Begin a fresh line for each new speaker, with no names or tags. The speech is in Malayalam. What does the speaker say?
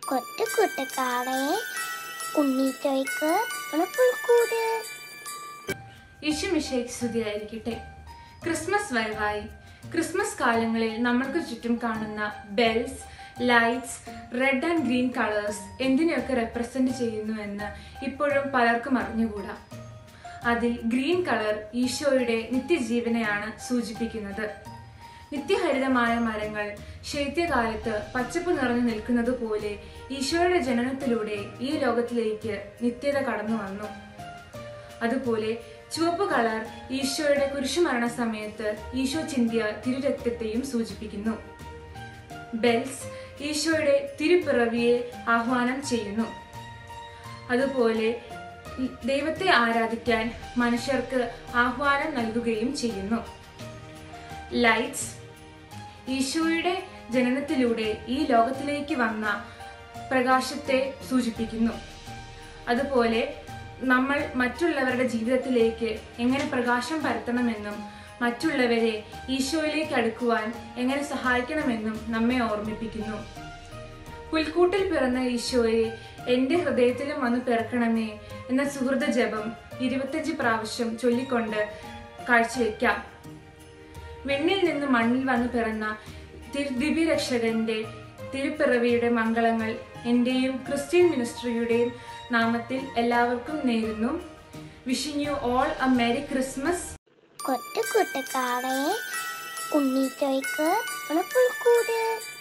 കൊട്ടു കൂട്ടുകാരെ ഉണ്ണീറ്റോയ്ക്ക് പുൽക്കൂട്
യേശുമിശയ്ക്ക് സ്തുതിയായിരിക്കട്ടെ ക്രിസ്മസ് വരവായി ക്രിസ്മസ് കാലങ്ങളിൽ നമ്മൾക്ക് ചുറ്റും കാണുന്ന bells lights red and green colours എന്തിനെയൊക്കെ റെപ്രസെന്റ് ചെയ്യുന്നു എന്ന് ഇപ്പോഴും പലർക്കും അറിഞ്ഞുകൂടാ അതിൽ ഗ്രീൻ കളർ ഈശോയുടെ നിത്യജീവനെയാണ് സൂചിപ്പിക്കുന്നത് നിത്യഹരിതമായ മരങ്ങൾ ശൈത്യകാലത്ത് പച്ചപ്പ് നിറഞ്ഞു നിൽക്കുന്നത് പോലെ ഈശോയുടെ ജനനത്തിലൂടെ ഈ ലോകത്തിലേക്ക് നിത്യത കടന്നു വന്നു അതുപോലെ ചുവപ്പ് കളർ ഈശോയുടെ കുരിശുമരണ സമയത്ത് ഈശോ ചിന്തിയ തിരുരക്തത്തെയും സൂചിപ്പിക്കുന്നു ബെൽസ് ഈശോയുടെ തിരുപ്പിറവിയെ ആഹ്വാനം ചെയ്യുന്നു അതുപോലെ ദൈവത്തെ ആരാധിക്കാൻ മനുഷ്യർക്ക് ആഹ്വാനം നൽകുകയും ചെയ്യുന്നു ലൈറ്റ്സ് ഈശോയുടെ ജനനത്തിലൂടെ ഈ ലോകത്തിലേക്ക് വന്ന പ്രകാശത്തെ സൂചിപ്പിക്കുന്നു അതുപോലെ നമ്മൾ മറ്റുള്ളവരുടെ ജീവിതത്തിലേക്ക് എങ്ങനെ പ്രകാശം പരത്തണമെന്നും മറ്റുള്ളവരെ ഈശോയിലേക്ക് അടുക്കുവാൻ എങ്ങനെ സഹായിക്കണമെന്നും നമ്മെ ഓർമ്മിപ്പിക്കുന്നു പുൽക്കൂട്ടിൽ പിറന്ന ഈശോയെ എന്റെ ഹൃദയത്തിലും വന്ന് പിറക്കണമേ എന്ന സുഹൃത ജപം ഇരുപത്തഞ്ച് പ്രാവശ്യം ചൊല്ലിക്കൊണ്ട് കാഴ്ചവെക്കാം വെണ്ണിൽ നിന്ന് മണ്ണിൽ വന്നു പിറന്ന തിരു ദിവ്യരക്ഷകന്റെ തിരുപ്പിറവിയുടെ മംഗളങ്ങൾ എന്റെയും ക്രിസ്ത്യൻ മിനിസ്ട്രിയുടെയും നാമത്തിൽ എല്ലാവർക്കും നേരുന്നു wishing you all a merry Christmas
കൊട്ടു കൂട്ടുകാരെ ഉണ്ണീറ്റോയ്ക്ക് പുൽക്കൂട്